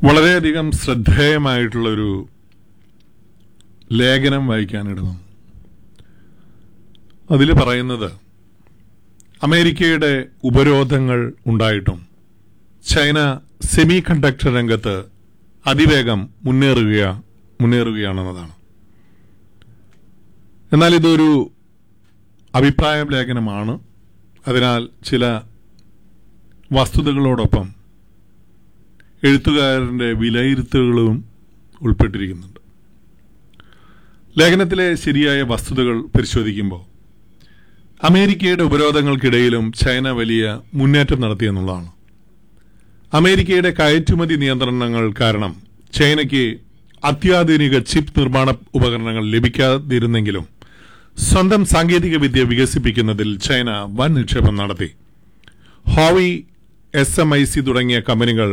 വളരെയധികം ശ്രദ്ധേയമായിട്ടുള്ളൊരു ലേഖനം വായിക്കാനിടണം അതിൽ പറയുന്നത് അമേരിക്കയുടെ ഉപരോധങ്ങൾ ഉണ്ടായിട്ടും ചൈന സെമി കണ്ടക്ടർ രംഗത്ത് അതിവേഗം മുന്നേറുക മുന്നേറുകയാണെന്നതാണ് എന്നാൽ ഇതൊരു അഭിപ്രായ ലേഖനമാണ് അതിനാൽ ചില വസ്തുതകളോടൊപ്പം എഴുത്തുകാരന്റെ വിലയിരുത്തലുകളും ഉൾപ്പെട്ടിരിക്കുന്നുണ്ട് ലേഖനത്തിലെ ശരിയായ വസ്തുതകൾ പരിശോധിക്കുമ്പോൾ അമേരിക്കയുടെ ഉപരോധങ്ങൾക്കിടയിലും ചൈന വലിയ മുന്നേറ്റം നടത്തിയെന്നുള്ളതാണ് അമേരിക്കയുടെ കയറ്റുമതി നിയന്ത്രണങ്ങൾ കാരണം ചൈനയ്ക്ക് അത്യാധുനിക ചിപ്പ് നിർമ്മാണ ഉപകരണങ്ങൾ ലഭിക്കാതിരുന്നെങ്കിലും സ്വന്തം സാങ്കേതിക വിദ്യ വികസിപ്പിക്കുന്നതിൽ ചൈന വൻ നിക്ഷേപം നടത്തി Huawei S M I C തുടങ്ങിയ കമ്പനികൾ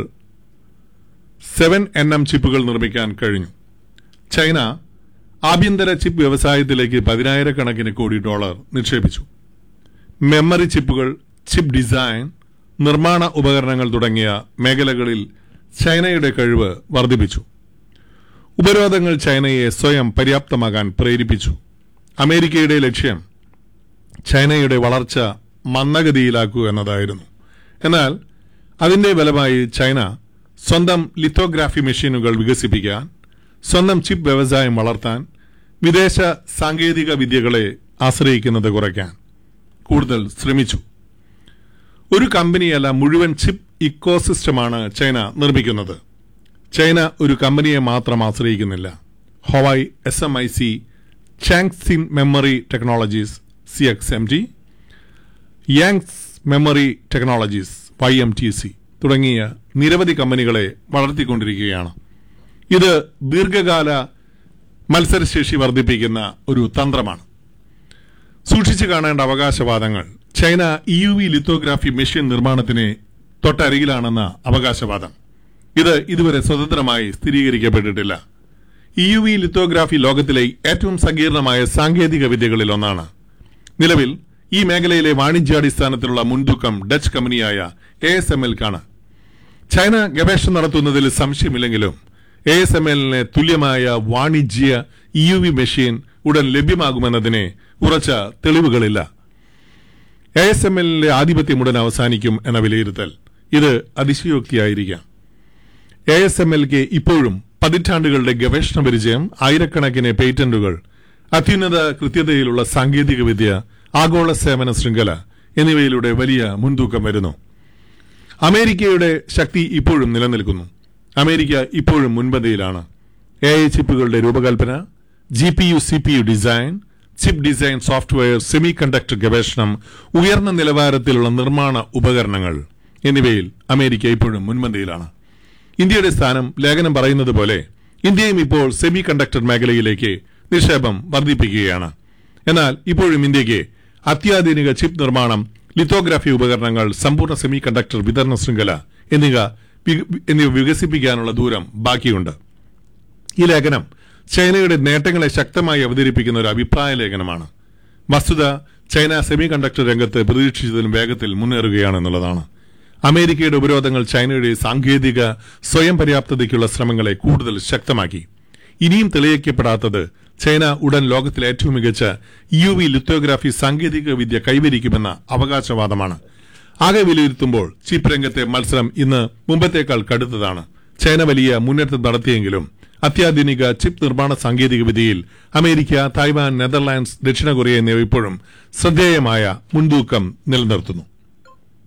സെവൻ എൻ എം ചിപ്പുകൾ നിർമ്മിക്കാൻ കഴിഞ്ഞു ചൈന ആഭ്യന്തര ചിപ്പ് വ്യവസായത്തിലേക്ക് പതിനായിരക്കണക്കിന് കോടി ഡോളർ നിക്ഷേപിച്ചു മെമ്മറി ചിപ്പുകൾ ചിപ്പ് ഡിസൈൻ നിർമ്മാണ ഉപകരണങ്ങൾ തുടങ്ങിയ മേഖലകളിൽ ചൈനയുടെ കഴിവ് വർദ്ധിപ്പിച്ചു ഉപരോധങ്ങൾ ചൈനയെ സ്വയം പര്യാപ്തമാകാൻ പ്രേരിപ്പിച്ചു അമേരിക്കയുടെ ലക്ഷ്യം ചൈനയുടെ വളർച്ച മന്ദഗതിയിലാക്കുക എന്നതായിരുന്നു എന്നാൽ അതിന്റെ ഫലമായി ചൈന സ്വന്തം ലിത്തോഗ്രാഫി മെഷീനുകൾ വികസിപ്പിക്കാൻ സ്വന്തം ചിപ്പ് വ്യവസായം വളർത്താൻ വിദേശ സാങ്കേതിക വിദ്യകളെ ആശ്രയിക്കുന്നത് കുറയ്ക്കാൻ കൂടുതൽ ശ്രമിച്ചു ഒരു കമ്പനിയല്ല മുഴുവൻ ചിപ്പ് ഇക്കോസിസ്റ്റമാണ് ചൈന നിർമ്മിക്കുന്നത് ചൈന ഒരു കമ്പനിയെ മാത്രം ആശ്രയിക്കുന്നില്ല Huawei S M I C ChangXin memory technologies C X M T Yangtze memory technologies Y M T C തുടങ്ങിയ നിരവധി കമ്പനികളെ വളർത്തിക്കൊണ്ടിരിക്കുകയാണ് ഇത് ദീർഘകാല മത്സരശേഷി വർദ്ധിപ്പിക്കുന്ന ഒരു തന്ത്രമാണ് സൂക്ഷിച്ചു കാണേണ്ട അവകാശവാദങ്ങൾ China E U V lithography machine നിർമ്മാണത്തിന് തൊട്ടരികിലാണെന്ന അവകാശവാദം ഇത് ഇതുവരെ സ്വതന്ത്രമായി സ്ഥിരീകരിക്കപ്പെട്ടിട്ടില്ല ഇ യു വി ലിത്തോഗ്രാഫി ലോകത്തിലെ ഏറ്റവും സങ്കീർണമായ സാങ്കേതിക വിദ്യകളിൽ ഒന്നാണ് നിലവിൽ ഈ മേഖലയിലെ വാണിജ്യാടിസ്ഥാനത്തിലുള്ള മുൻതൂക്കം ഡച്ച് കമ്പനിയായ എ എസ് എം എൽക്കാണ് ചൈന ഗവേഷണം നടത്തുന്നതിൽ സംശയമില്ലെങ്കിലും എ എസ് എം എല്ലിന് തുല്യമായ വാണിജ്യ ഇ യു വി മെഷീൻ ഉടൻ ലഭ്യമാകുമെന്നതിന് ഉറച്ച തെളിവുകളില്ല എ എസ് എം എല്ലിന്റെ ആധിപത്യം ഉടൻ അവസാനിക്കും എന്ന വിലയിരുത്തൽ ഇത് അതിശയോക്തിയായിരിക്കാം എ എസ് എം എൽക്ക് ഇപ്പോഴും പതിറ്റാണ്ടുകളുടെ ഗവേഷണ പരിചയം ആയിരക്കണക്കിന് പേറ്റന്റുകൾ അത്യുന്നത കൃത്യതയിലുള്ള സാങ്കേതിക വിദ്യ ആഗോള സേവന ശൃംഖല എന്നിവയിലൂടെ വലിയ മുൻതൂക്കം വരുന്നു അമേരിക്കയുടെ ശക്തി ഇപ്പോഴും നിലനിൽക്കുന്നു അമേരിക്ക ഇപ്പോഴും മുൻപന്തിയിലാണ് എ ഐ ചിപ്പുകളുടെ രൂപകൽപ്പന G P U C P U design chip design software semiconductor ഗവേഷണം ഉയർന്ന നിലവാരത്തിലുള്ള നിർമ്മാണ ഉപകരണങ്ങൾ എന്നിവയിൽ അമേരിക്ക ഇപ്പോഴും മുൻപന്തിയിലാണ് ഇന്ത്യയുടെ സ്ഥാനം ലേഖനം പറയുന്നത് പോലെ ഇന്ത്യയും ഇപ്പോൾ സെമി കണ്ടക്ടർ മേഖലയിലേക്ക് നിക്ഷേപം വർദ്ധിപ്പിക്കുകയാണ് എന്നാൽ ഇപ്പോഴും ഇന്ത്യക്ക് അത്യാധുനിക ചിപ്പ് നിർമ്മാണം ലിത്തോഗ്രാഫി ഉപകരണങ്ങൾ സമ്പൂർണ്ണ സെമി കണ്ടക്ടർ വിതരണ ശൃംഖല എന്നിവ വി- എന്നിവ വികസിപ്പിക്കാനുള്ള ദൂരം ബാക്കിയുണ്ട് ഈ ലേഖനം ചൈനയുടെ നേട്ടങ്ങളെ ശക്തമായി അവതരിപ്പിക്കുന്ന ഒരു അഭിപ്രായ ലേഖനമാണ് വസ്തുത ചൈന സെമി കണ്ടക്ടർ രംഗത്ത് പ്രതീക്ഷിച്ചതിലും വേഗത്തിൽ മുന്നേറുകയാണെന്നുള്ളതാണ് അമേരിക്കയുടെ ഉപരോധങ്ങൾ ചൈനയുടെ സാങ്കേതിക സ്വയം പര്യാപ്തതയ്ക്കുള്ള ശ്രമങ്ങളെ കൂടുതൽ ശക്തമാക്കി ഇനിയും തെളിയിക്കപ്പെടാത്തത് ചൈന ഉടൻ ലോകത്തിലെ ഏറ്റവും മികച്ച യു വി ലിത്തോഗ്രാഫി സാങ്കേതിക വിദ്യ കൈവരിക്കുമെന്ന അവകാശവാദമാണ് ആകെ വിലയിരുത്തുമ്പോൾ ചിപ്പ് രംഗത്തെ മത്സരം ഇന്ന് മുമ്പത്തേക്കാൾ കടുത്തതാണ് ചൈന വലിയ മുന്നേറ്റം നടത്തിയെങ്കിലും അത്യാധുനിക ചിപ്പ് നിർമ്മാണ സാങ്കേതിക വിദ്യയിൽ അമേരിക്ക തായ്വാൻ നെതർലാൻഡ്സ് ദക്ഷിണ കൊറിയ എന്നിവ ഇപ്പോഴും ശ്രദ്ധേയമായ മുൻതൂക്കം നിലനിർത്തുന്നു